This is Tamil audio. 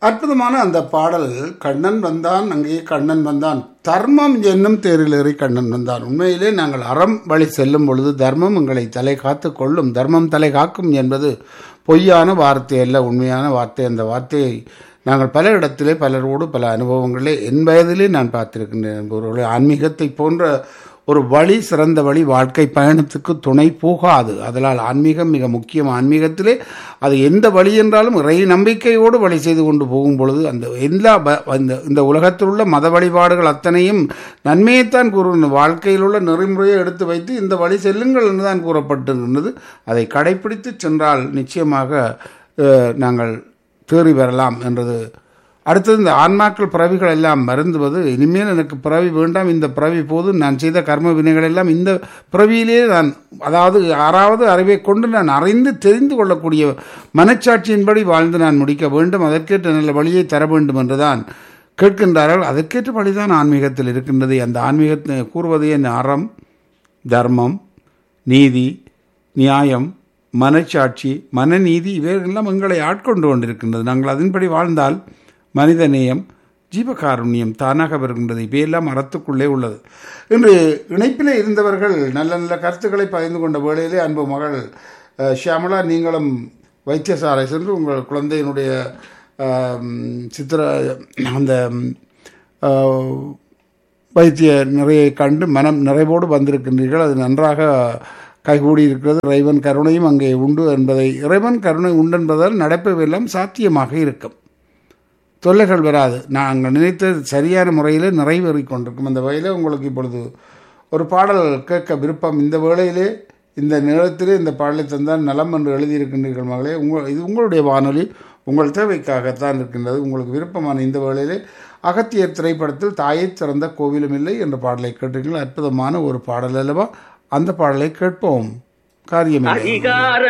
அற்புதமான அந்த பாடல் கண்ணன் வந்தான் அங்கே கண்ணன் வந்தான் தர்மம் என்னும் தேரில் ஏறி கண்ணன் வந்தான் உண்மையிலே நாங்கள் அறம் வழி செல்லும் பொழுது தர்மம் எங்களை தலை காத்து கொள்ளும் தர்மம் தலை காக்கும் என்பது பொய்யான வார்த்தை அல்ல உண்மையான வார்த்தை அந்த வார்த்தையை நாங்கள் பல இடத்திலே பலரோடு பல அனுபவங்களே என் வயதிலே நான் பார்த்திருக்கின்றேன் ஒரு ஆன்மீகத்தை போன்ற ஒரு வழி சிறந்த வழி வாழ்க்கை பயணத்துக்கு துணை போகாது அதனால் ஆன்மீகம் மிக முக்கியம் ஆன்மீகத்திலே அது எந்த வழி என்றாலும் இறை நம்பிக்கையோடு வழி செய்து கொண்டு போகும் பொழுது அந்த எல்லா ப- அந்த இந்த உலகத்தில் உள்ள மத வழிபாடுகள் அத்தனையும் நன்மையைத்தான் கூறுகின்றன வாழ்க்கையில் உள்ள நெறிமுறையை எடுத்து வைத்து இந்த வழி செல்லுங்கள் என்று தான் கூறப்பட்டிருக்கின்றது அதை கடைப்பிடித்து சென்றால் நிச்சயமாக அஹ், நாங்கள் தேறி வரலாம் என்றது அடுத்தது இந்த ஆன்மாக்கள் பிறவிகள் எல்லாம் மருந்துவது இனிமேல் எனக்கு பிறவி வேண்டாம் இந்த பிறவி போதும் நான் செய்த கர்ம வினைகள் எல்லாம் இந்த பிறவியிலேயே நான் அதாவது ஆறாவது அறிவை கொண்டு நான் அறிந்து தெரிந்து கொள்ளக்கூடிய மனச்சாட்சியின்படி வாழ்ந்து நான் முடிக்க வேண்டும் அதற்கேற்ற நல்ல வழியை தர வேண்டும் என்றுதான் கேட்கின்றார்கள் அதற்கேற்ற வழிதான் ஆன்மீகத்தில் இருக்கின்றது அந்த ஆன்மீகத்தை கூறுவது என் அறம் தர்மம் நீதி நியாயம் மனச்சாட்சி மனநீதி இவைகளெல்லாம் எங்களை ஆட்கொண்டு கொண்டிருக்கின்றது நாங்கள் அதன்படி வாழ்ந்தால் மனிதநேயம் ஜீவகாருண்யம் தானாக வருகின்றது இவையெல்லாம் அறத்துக்குள்ளே உள்ளது இன்று இணைப்பிலே இருந்தவர்கள் நல்ல நல்ல கருத்துக்களை பகிர்ந்து கொண்ட வேளையிலே அன்பு மகள் அஹ், ஷியாமளா நீங்களும் வைத்தியசாலை சென்று உங்கள் குழந்தையினுடைய ஆம், சித்திர அந்த ஆஹ், வைத்திய நிறையை கண்டு மனம் நிறைவோடு வந்திருக்கின்றீர்கள் அது நன்றாக கைகூடி இருக்கிறது இறைவன் கருணையும் அங்கே உண்டு என்பதை இறைவன் கருணை உண்டு என்பதால் நடப்பவெல்லாம் சாத்தியமாக இருக்கும் தொல்லைகள் வராது நாங்கள் நினைத்தது சரியான முறையில் நிறைவேறி கொண்டிருக்கும் அந்த வகையில் உங்களுக்கு இப்பொழுது ஒரு பாடல் கேட்க விருப்பம் இந்த வேளையிலே இந்த நேரத்திலே இந்த பாடலை தந்தால் நலம் என்று எழுதியிருக்கின்றீர்கள் மகளே உங்கள் இது உங்களுடைய வானொலி உங்கள் தேவைக்காகத்தான் இருக்கின்றது உங்களுக்கு விருப்பமான இந்த வேளையிலே அகத்தியர் திரைப்படத்தில் தாயை திறந்த கோவிலும் இல்லை என்ற பாடலை கேட்டீர்கள் அற்புதமான ஒரு பாடல் அல்லவா அந்த பாடலை கேட்போம் காரியமில்லை அதிகார